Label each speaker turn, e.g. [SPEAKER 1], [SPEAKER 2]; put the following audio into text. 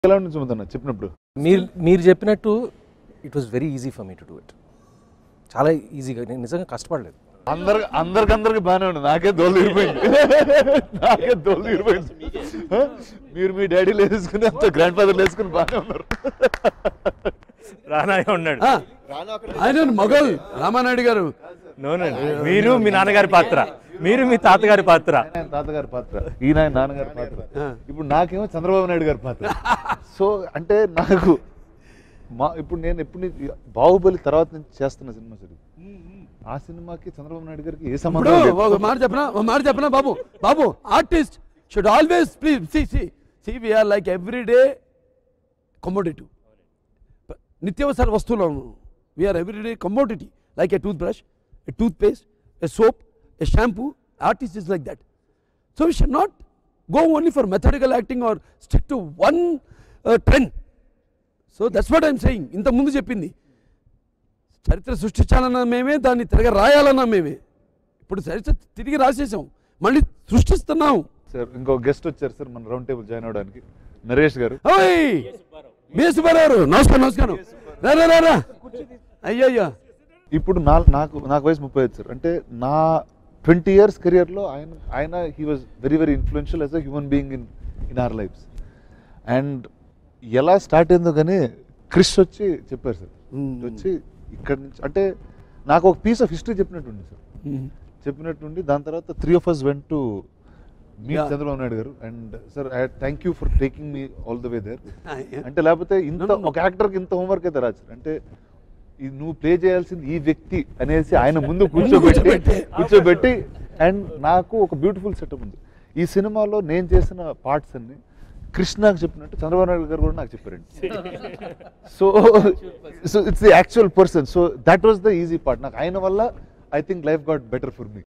[SPEAKER 1] ఎలా నుంచి సుమతన్న చెప్పినప్పుడు
[SPEAKER 2] మీరు మీరు చెప్పినట్టు it was very easy for me to do it చాలా ఈజీగా నేను నిజంగా కష్టపడలేదు
[SPEAKER 1] అందరు అందరికందరికి బాగానే ఉంది నాకే దోలు తీరిపోయింది నాకే దోలు తీరిపోయింది ఆ? మీరు మీ డాడీ వేసుకుని అంత గ్రాండ్ ఫాదర్ వేసుకుని బాగానే ఉన్నారు
[SPEAKER 2] రానాయ ఉన్నాడు
[SPEAKER 3] ఆ, ఆయన మొఘల్ రామానాయుడు గారు
[SPEAKER 2] నోనండి మీరు మీ నాన్నగారి పాత్ర మీరు మీ తాతగారి పాత్ర
[SPEAKER 1] ఆయన తాతగారి పాత్ర ఈయన ఆయన నాన్నగారి పాత్ర
[SPEAKER 3] ఆ.
[SPEAKER 1] ఇప్పుడు నాకేమో చంద్రబాబు నాయుడు గారి పాత్ర సో అంటే నాకు మా ఇప్పుడు నేను ఎప్పుడు నీ- బాహుబలి తర్వాత నుంచి చేస్తున్న సినిమా సరి ఆ సినిమాకి చంద్రబాబు నాయుడు గారికి ఏ
[SPEAKER 3] ఇప్పుడు
[SPEAKER 1] సంబంధం లేదు.
[SPEAKER 3] ఒక మాట చెప్పనా ఒక మాట చెప్పనా బాబు బాబు artist should always please see see see we are like everyday commodity నిత్యావసర వస్తువులను we are everyday commodity like a toothbrush a toothpaste a soap a shampoo artist is like that so we should not go only for methodical acting or stick to one trend so that's what I'm saying ఇంత ముందు చెప్పింది చరిత్ర సృష్టించాలన్నా మేమే దాన్ని తిరగ రాయాలన్నా మేమే ఇప్పుడు చరిత్ర తిరిగి రాసేసాం మళ్ళీ సృష్టిస్తున్నాం
[SPEAKER 1] సార్ ఇంకో గెస్ట్ వచ్చారు సార్ మన రౌండ్ టేబుల్ జాయిన్ అవడానికి నరేష్ గారు
[SPEAKER 3] ఓయ్ బి సుబ్బారావు నమస్కారం నమస్కారం రా రా రా రా అయ్యో అయ్యో
[SPEAKER 1] ఇప్పుడు నా నాకు నాకు వయసు ముప్పై ఐదు సార్ అంటే నా ట్వంటీ ఇయర్స్ కెరియర్లో ఆయన ఆయన he was very very influential as a human being in in our lives and ఎలా స్టార్ట్ అయిందో కానీ క్రిష్ వచ్చి చెప్పారు సార్
[SPEAKER 3] Hmm.
[SPEAKER 1] వచ్చి ఇక్కడ నుంచి అంటే నాకు ఒక పీస్ ఆఫ్ హిస్టరీ చెప్పినట్టుంది సార్ చెప్పినట్టుండి దాని తర్వాత three of us went to me
[SPEAKER 3] Yeah.
[SPEAKER 1] Chandrababu Naidu garu and sir I thank you for taking me all the way there
[SPEAKER 3] Yeah.
[SPEAKER 1] అంటే లేకపోతే ఇంత
[SPEAKER 3] No, no, no.
[SPEAKER 1] ఒక యాక్టర్కి ఇంత హోంవర్క్ అయితే రాదు సార్ అంటే ఇది నువ్వు ప్లే చేయాల్సింది ఈ వ్యక్తి అనేసి ఆయన ముందు కూర్చోబెట్టి
[SPEAKER 3] కూర్చోబెట్టి.
[SPEAKER 1] కూర్చోబెట్టి అండ్ నాకు ఒక బ్యూటిఫుల్ సెటప్ ఉంది ఈ సినిమాలో నేను చేసిన పార్ట్స్ అన్ని కృష్ణకు చెప్పినట్టు చంద్రబాబు నాయుడు గారు కూడా నాకు చెప్పారండి so so it's the actual person so that was the easy part నాకు ఆయన వల్ల I think life got better for me